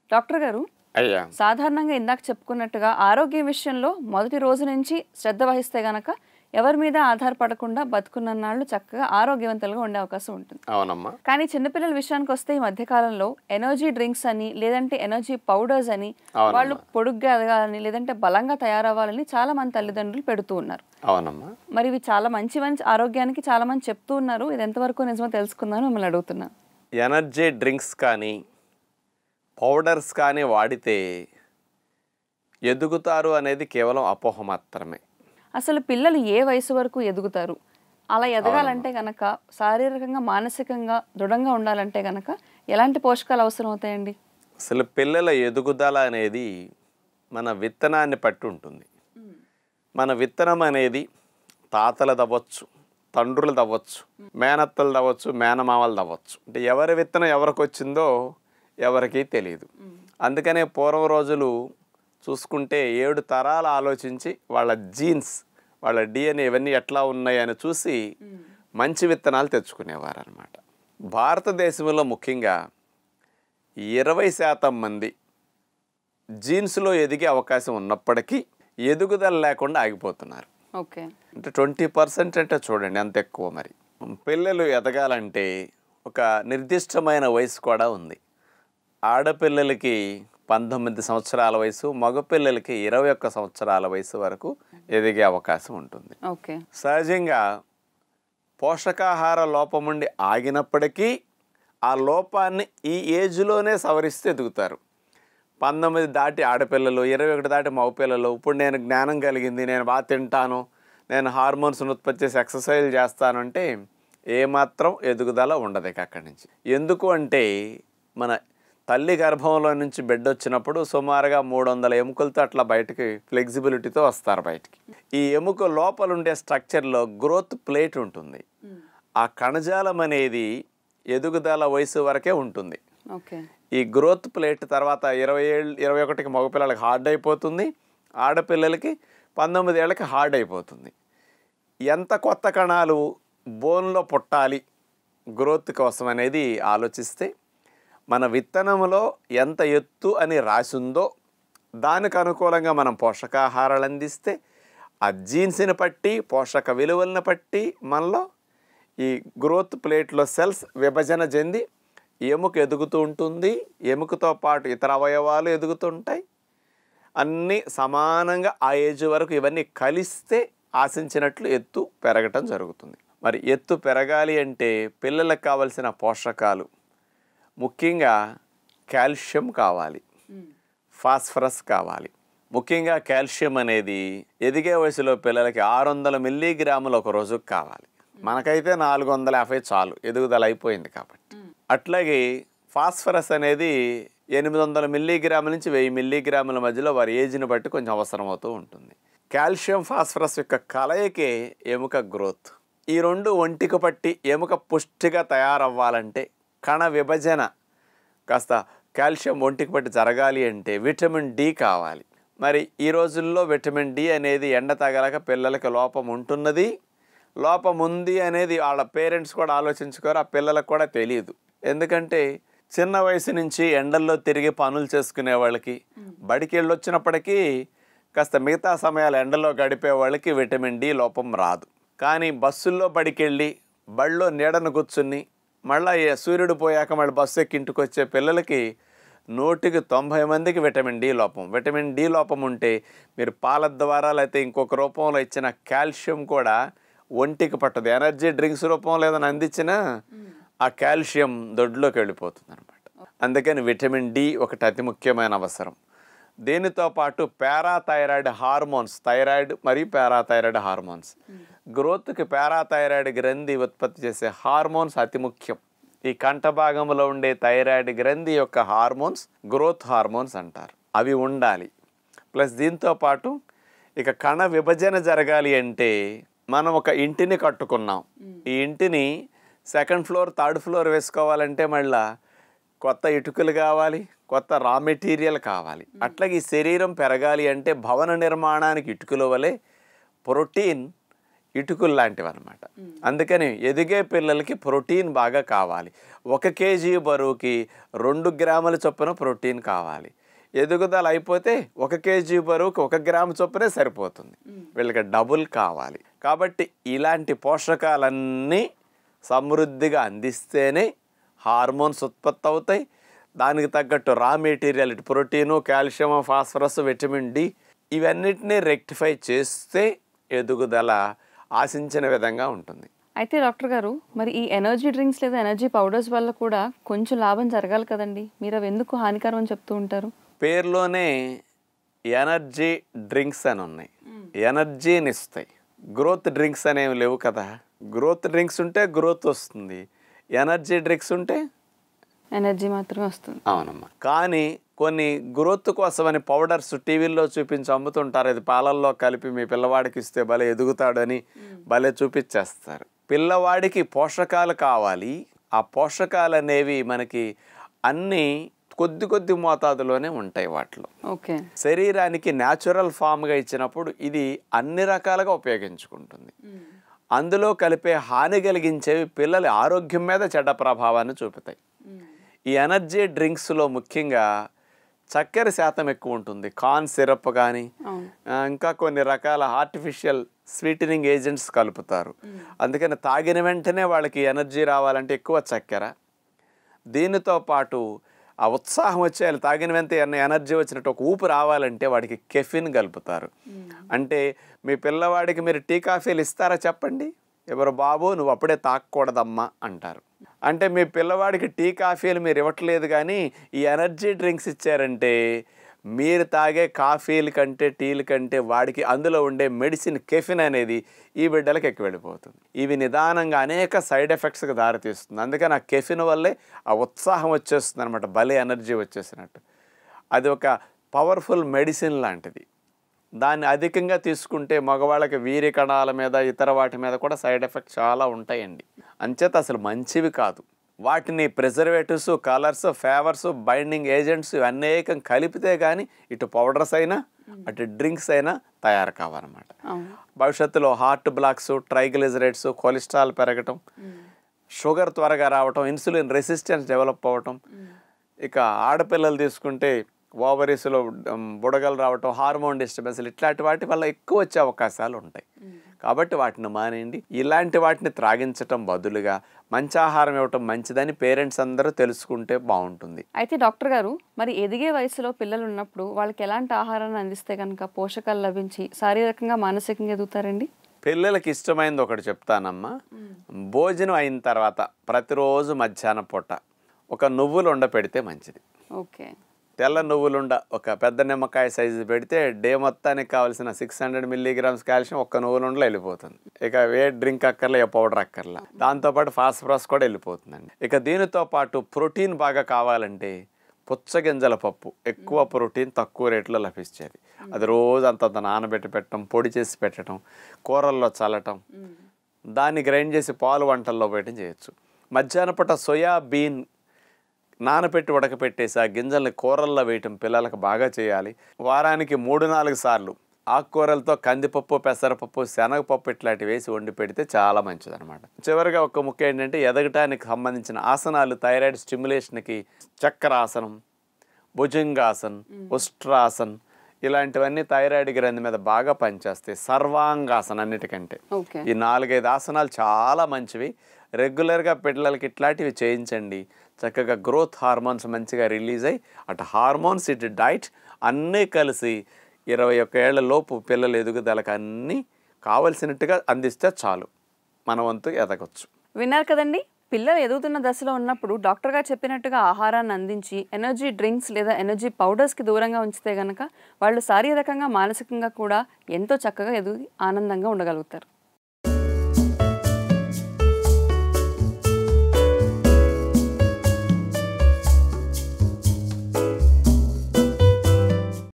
Doctor గారు అయ్యా సాధారణంగా ఇందాక చెప్పుకున్నట్టుగా ఆరోగ్యం విషయంలో మొదటి రోజు నుంచి శ్రద్ధ వహిస్తే గనక ఎవరి మీద ఆధారపడకుండా బతుకున్నన్నాళ్ళు చక్కగా ఆరోగ్యవంతులుగా ఉండే అవకాశం ఉంటుంది అవునమ్మా కానీ చిన్నపిల్లల విషయానికి వస్తే ఈ మధ్యకాలంలో ఎనర్జీ డ్రింక్స్ అని లేదంటే ఎనర్జీ పౌడర్స్ అని అవునమ్మా. వాళ్ళు పొడుగ్గా ఎదగాలని లేదంటే బలంగా తయారవ్వాలని చాలా మంది తల్లిదండ్రులు పెడుతూ ఉన్నారు అవునమ్మా మరి ఇవి చాలా మంచి మంచి ఆరోగ్యానికి చాలా మంది చెప్తూ ఉన్నారు ఇది ఎంతవరకు నిజమో తెలుసుకుందామని మిమ్మల్ని అడుగుతున్నాను ఎనర్జీ డ్రింక్స్ కానీ పౌడర్స్ కానీ వాడితే ఎదుగుతారు అనేది కేవలం అపోహ మాత్రమే అసలు పిల్లలు ఏ వయసు వరకు ఎదుగుతారు అలా ఎదగాలంటే గనక శారీరకంగా మానసికంగా దృఢంగా ఉండాలంటే గనక ఎలాంటి పోషకాలు అవసరం అవుతాయండి అసలు పిల్లల ఎదుగుదల అనేది మన విత్తనాన్ని పట్టి ఉంటుంది మన విత్తనం అనేది తాతలది అవ్వచ్చు తండ్రులది అవ్వచ్చు మేనత్తలది అవ్వచ్చు మేనమామలది అవ్వచ్చు అంటే ఎవరి విత్తనం ఎవరికి వచ్చిందో ఎవరికీ తెలియదు అందుకనే పూర్వ రోజులు చూసుకుంటే ఏడు తరాలు ఆలోచించి వాళ్ళ జీన్స్ వాళ్ళ డిఎన్ఏ ఇవన్నీ ఎట్లా ఉన్నాయి అని చూసి మంచి విత్తనాలు తెచ్చుకునేవారు అనమాట భారతదేశంలో ముఖ్యంగా ఇరవై శాతం మంది జీన్స్లో ఎదిగే అవకాశం ఉన్నప్పటికీ ఎదుగుదల లేకుండా ఆగిపోతున్నారు ఓకే అంటే ట్వంటీ పర్సెంట్ అంటే చూడండి అంత ఎక్కువ మరి పిల్లలు ఎదగాలంటే ఒక నిర్దిష్టమైన వయసు కూడా ఉంది ఆడపిల్లలకి పంతొమ్మిది సంవత్సరాల వయసు మగపిల్లలకి ఇరవై ఒక్క సంవత్సరాల వయసు వరకు ఎదిగే అవకాశం ఉంటుంది ఓకే సహజంగా పోషకాహార లోపం ఉండి ఆగినప్పటికీ ఆ లోపాన్ని ఈ ఏజ్లోనే సవరిస్తూ ఎదుగుతారు పంతొమ్మిది దాటి ఆడపిల్లలు ఇరవై ఒకటి దాటి మగపిల్లలు ఇప్పుడు నేను జ్ఞానం కలిగింది నేను బాగా తింటాను నేను హార్మోన్స్ను ఉత్పత్తి చేసి ఎక్సర్సైజ్ చేస్తానంటే ఏమాత్రం ఎదుగుదల ఉండదు ఇక అక్కడి నుంచి ఎందుకు అంటే మన తల్లి గర్భంలో నుంచి బిడ్డ వచ్చినప్పుడు సుమారుగా మూడు వందల ఎముకలతో అట్లా బయటకి ఫ్లెక్సిబిలిటీతో వస్తారు బయటికి ఈ ఎముక లోపల ఉండే స్ట్రక్చర్లో గ్రోత్ ప్లేట్ ఉంటుంది ఆ కణజాలం అనేది ఎదుగుదల వయసు వరకే ఉంటుంది ఓకే ఈ గ్రోత్ ప్లేట్ తర్వాత ఇరవై ఏళ్ళు ఇరవై ఒకటికి మగపిల్లలకి హార్డ్ అయిపోతుంది ఆడపిల్లలకి పంతొమ్మిది ఏళ్ళకి హార్డ్ అయిపోతుంది ఎంత కొత్త కణాలు బోన్లో పుట్టాలి గ్రోత్ కోసం అనేది ఆలోచిస్తే మన విత్తనంలో ఎంత ఎత్తు అని రాసిందో దానికి అనుకూలంగా మనం పోషకాహారాలు అందిస్తే ఆ జీన్స్ని బట్టి పోషక విలువలను బట్టి మనలో ఈ గ్రోత్ ప్లేట్లో సెల్స్ విభజన చెంది ఎముక ఎదుగుతూ ఉంటుంది ఎముకతో పాటు ఇతర అవయవాలు ఎదుగుతుంటాయి అన్నీ సమానంగా ఆ ఏజ్ వరకు ఇవన్నీ కలిస్తే ఆశించినట్లు ఎత్తు పెరగటం జరుగుతుంది మరి ఎత్తు పెరగాలి అంటే పిల్లలకు కావలసిన పోషకాలు ముఖ్యంగా కాల్షియం కావాలి ఫాస్ఫరస్ కావాలి ముఖ్యంగా కాల్షియం అనేది ఎదిగే వయసులో పిల్లలకి ఆరు వందల మిల్లీగ్రాములు ఒక రోజుకు కావాలి మనకైతే నాలుగు వందల యాభై చాలు ఎదుగుదల అయిపోయింది కాబట్టి అట్లాగే ఫాస్ఫరస్ అనేది ఎనిమిది వందల మిల్లీగ్రాముల నుంచి వెయ్యి మిల్లీగ్రాముల మధ్యలో వారి ఏజ్ని బట్టి కొంచెం అవసరం అవుతూ ఉంటుంది కాల్షియం ఫాస్ఫరస్ యొక్క కలయికే ఎముక గ్రోత్ ఈ రెండు ఒంటికి పట్టి ఎముక పుష్టిగా తయారవ్వాలంటే కణ విభజన కాస్త కాల్షియం ఒంటికి పట్టి జరగాలి అంటే విటమిన్ డి కావాలి మరి ఈ రోజుల్లో విటమిన్ డి అనేది ఎండ తగలక పిల్లలకి లోపం ఉంటున్నది లోపం ఉంది అనేది వాళ్ళ పేరెంట్స్ కూడా ఆలోచించుకోరు ఆ పిల్లలకు కూడా తెలియదు ఎందుకంటే చిన్న వయసు నుంచి ఎండల్లో తిరిగి పనులు చేసుకునే వాళ్ళకి బడికి వెళ్ళొచ్చినప్పటికీ కాస్త మిగతా సమయాలు ఎండలో గడిపే వాళ్ళకి విటమిన్ డి లోపం రాదు కానీ బస్సుల్లో బడికి వెళ్ళి బడిలో నీడను కూర్చుని మళ్ళీ సూర్యుడు పోయాక మళ్ళీ బస్సు ఎక్కి ఇంటికి వచ్చే పిల్లలకి నూటికి తొంభై మందికి విటమిన్ డి లోపం విటమిన్ డి లోపం ఉంటే మీరు పాల ద్వారా లేకపోతే ఇంకొక రూపంలో ఇచ్చిన కాల్షియం కూడా ఒంటికి పట్టదు ఎనర్జీ డ్రింక్స్ రూపంలో ఏదైనా అందించినా ఆ కాల్షియం దొడ్లోకి వెళ్ళిపోతుంది అనమాట అందుకని విటమిన్ డి ఒకటి అతి ముఖ్యమైన అవసరం దీనితో పాటు పారాథైరాయిడ్ హార్మోన్స్ థైరాయిడ్ మరియు పారాథైరాయిడ్ హార్మోన్స్ గ్రోత్కి పారాథైరాయిడ్ గ్రంథి ఉత్పత్తి చేసే హార్మోన్స్ అతి ముఖ్యం ఈ కంఠ భాగంలో ఉండే థైరాయిడ్ గ్రంథి యొక్క హార్మోన్స్ గ్రోత్ హార్మోన్స్ అంటారు అవి ఉండాలి ప్లస్ దీంతో పాటు ఇక కణ విభజన జరగాలి అంటే మనం ఒక ఇంటిని కట్టుకున్నాం ఈ ఇంటిని సెకండ్ ఫ్లోర్ థర్డ్ ఫ్లోర్ వేసుకోవాలంటే మళ్ళా కొత్త ఇటుకలు కావాలి కొత్త రా మెటీరియల్ కావాలి అట్లాగే ఈ శరీరం పెరగాలి అంటే భవన నిర్మాణానికి ఇటుకల వలె ప్రోటీన్ ఇటుకలు లాంటివి అనమాట అందుకని ఎదిగే పిల్లలకి ప్రోటీన్ బాగా కావాలి ఒక కేజీ బరువుకి రెండు గ్రాముల చొప్పున ప్రోటీన్ కావాలి ఎదుగుదల అయిపోతే ఒక కేజీ బరువుకి ఒక గ్రాము చొప్పునే సరిపోతుంది వీళ్ళకి డబుల్ కావాలి కాబట్టి ఇలాంటి పోషకాలన్నీ సమృద్ధిగా అందిస్తేనే హార్మోన్స్ ఉత్పత్తి అవుతాయి దానికి తగ్గట్టు రా మెటీరియల్ ఇటు protein calcium phosphorus vitamin D ఇవన్నిటినీ రెక్టిఫై చేస్తే ఎదుగుదల ఆశించిన విధంగా ఉంటుంది అయితే డాక్టర్ గారు మరి ఈ ఎనర్జీ డ్రింక్స్ లేదా ఎనర్జీ పౌడర్స్ వల్ల కూడా కొంచెం లాభం జరగాలి కదండి మీరు అవి ఎందుకు హానికరం అని చెప్తూ ఉంటారు పేరులోనే ఎనర్జీ డ్రింక్స్ అని ఉన్నాయి ఎనర్జీని ఇస్తాయి గ్రోత్ డ్రింక్స్ అనేవి లేవు కదా గ్రోత్ డ్రింక్స్ ఉంటే గ్రోత్ వస్తుంది ఎనర్జీ డ్రింక్స్ ఉంటే ఎనర్జీ మాత్రమే వస్తుంది అవునమ్మా కానీ కొన్ని గ్రోత్ కోసమని పౌడర్స్ టీవీల్లో చూపించి అమ్ముతుంటారు ఇది పాలల్లో కలిపి మీ పిల్లవాడికి ఇస్తే భలే ఎదుగుతాడని భలే చూపించేస్తారు పిల్లవాడికి పోషకాలు కావాలి ఆ పోషకాలు అనేవి మనకి అన్నీ కొద్ది కొద్ది మోతాదులోనే ఉంటాయి వాటిలో ఓకే శరీరానికి న్యాచురల్ ఫామ్గా ఇచ్చినప్పుడు ఇది అన్ని రకాలుగా ఉపయోగించుకుంటుంది అందులో కలిపే హాని కలిగించేవి పిల్లల ఆరోగ్యం మీద చెడ్డ ప్రభావాన్ని చూపుతాయి ఈ ఎనర్జీ డ్రింక్స్లో ముఖ్యంగా చక్కెర శాతం ఎక్కువ ఉంటుంది కార్న్ సిరప్ కానీ అవును ఇంకా కొన్ని రకాల ఆర్టిఫిషియల్ స్వీటనింగ్ ఏజెంట్స్ కలుపుతారు అందుకని తాగిన వెంటనే వాళ్ళకి ఎనర్జీ రావాలంటే ఎక్కువ చక్కెర దీనితో పాటు ఆ ఉత్సాహం వచ్చేయాలి తాగిన వెంట ఎనర్జీ వచ్చినట్టు ఒక ఊపు రావాలంటే వాడికి కెఫిన్ కలుపుతారు అంటే మీ పిల్లవాడికి మీరు టీ కాఫీలు ఇస్తారా చెప్పండి ఎవరు బాబు నువ్వు అప్పుడే తాగకూడదమ్మా అంటారు అంటే మీ పిల్లవాడికి టీ కాఫీలు మీరు ఇవ్వట్లేదు కానీ ఈ ఎనర్జీ డ్రింక్స్ ఇచ్చారంటే మీరు తాగే కాఫీల కంటే టీల కంటే వాడికి అందులో ఉండే మెడిసిన్ కెఫిన్ అనేది ఈ బిడ్డలకు ఎక్కువ వెళ్ళిపోతుంది ఇవి నిదానంగా అనేక సైడ్ ఎఫెక్ట్స్కి దారితీస్తుంది అందుకని ఆ కెఫిన్ వల్లే ఆ ఉత్సాహం వచ్చేస్తుంది అనమాట భలే ఎనర్జీ వచ్చేసినట్టు అది ఒక పవర్ఫుల్ మెడిసిన్ లాంటిది దాన్ని అధికంగా తీసుకుంటే మగవాళ్ళకి వీరి కణాల మీద ఇతర వాటి మీద కూడా సైడ్ ఎఫెక్ట్స్ చాలా ఉంటాయండి అంచేత అసలు మంచివి కాదు వాటిని preservatives colours flavours binding agents అనేకం కలిపితే కానీ ఇటు పౌడర్స్ అయినా అటు డ్రింక్స్ అయినా తయారు కావాలన్నమాట అవును భవిష్యత్తులో హార్ట్ బ్లాక్స్ ట్రైగ్లిజరైడ్స్ కొలెస్ట్రాల్ పెరగటం షుగర్ త్వరగా రావటం ఇన్సులిన్ రెసిస్టెన్స్ డెవలప్ అవ్వటం ఇక ఆడపిల్లలు తీసుకుంటే ఓవరీస్లో బుడగలు రావటం హార్మోన్ డిస్టర్బెన్స్ ఇట్లాంటి వాటి వల్ల ఎక్కువ వచ్చే అవకాశాలు ఉంటాయి కాబట్టి వాటిని మానేయండి ఇలాంటి వాటిని త్రాగించటం బదులుగా మంచి ఆహారం ఇవ్వటం మంచిదని పేరెంట్స్ అందరూ తెలుసుకుంటే బాగుంటుంది అయితే డాక్టర్ గారు మరి ఎదిగే వయసులో పిల్లలు ఉన్నప్పుడు వాళ్ళకి ఎలాంటి ఆహారాన్ని అందిస్తే కనుక పోషకాలు లభించి శారీరకంగా మానసికంగా ఎదుగుతారండి పిల్లలకి ఇష్టమైనది ఒకటి చెప్తానమ్మా భోజనం అయిన తర్వాత ప్రతిరోజు మధ్యాహ్నం పూట ఒక నువ్వులు ఉండ పెడితే మంచిది ఓకే తెల్ల నువ్వులుండ ఒక పెద్ద నిమ్మకాయ సైజు పెడితే డే మొత్తానికి కావాల్సిన సిక్స్ హండ్రెడ్ మిల్లీగ్రామ్స్ కాల్షియం ఒక్క నువ్వులుండలో వెళ్ళిపోతుంది ఇక ఏ డ్రింక్ అక్కర్లే ఏ పౌడర్ అక్కర్లా దాంతోపాటు ఫాస్ఫరస్ కూడా వెళ్ళిపోతుందండి ఇక దీనితో పాటు ప్రోటీన్ బాగా కావాలంటే పుచ్చగింజల పప్పు ఎక్కువ ప్రోటీన్ తక్కువ రేట్లో లభించేది అది రోజు అంతంత నానబెట్టి పెట్టడం పొడి చేసి పెట్టడం కూరల్లో చల్లటం దాన్ని గ్రైండ్ చేసి పాలు వంటల్లో పెట్టడం చేయొచ్చు మధ్యాహ్నం పూట సోయా బీన్ నానపెట్టి ఉడకపెట్టేసి ఆ గింజల్ని కూరల్లో వేయటం పిల్లలకు బాగా చేయాలి వారానికి మూడు నాలుగు సార్లు ఆకుకూరలతో కందిపప్పు పెసరపప్పు శనగపప్పు ఇట్లాంటివి వేసి వండి పెడితే చాలా మంచిదన్నమాట చివరిగా ఒక ముఖ్యం ఏంటంటే ఎదగటానికి సంబంధించిన ఆసనాలు థైరాయిడ్ స్టిమ్యులేషన్కి చక్రాసనం భుజంగాసన్ ఉష్ట్రాసన్ ఇలాంటివన్నీ థైరాయిడ్ గ్రంథి మీద బాగా పనిచేస్తాయి సర్వాంగాసన అన్నిటికంటే ఓకే ఈ నాలుగైదు ఆసనాలు చాలా మంచివి రెగ్యులర్గా పిల్లలకి ఇట్లాంటివి చేయించండి చక్కగా గ్రోత్ హార్మోన్స్ మంచిగా రిలీజ్ అయ్యి అటు హార్మోన్స్ ఇటు డైట్ అన్నీ కలిసి ఇరవై ఒక్క ఏళ్ల లోపు పిల్లల ఎదుగుదలకు అన్నీ కావలసినట్టుగా అందిస్తే చాలు మన వంతు ఎదగొచ్చు విన్నారు కదండి పిల్లలు ఎదుగుతున్న దశలో ఉన్నప్పుడు డాక్టర్ గారు చెప్పినట్టుగా ఆహారాన్ని అందించి ఎనర్జీ డ్రింక్స్ లేదా ఎనర్జీ పౌడర్స్కి దూరంగా ఉంచితే గనక వాళ్ళు శారీరకంగా మానసికంగా కూడా ఎంతో చక్కగా ఎదిగి ఆనందంగా ఉండగలుగుతారు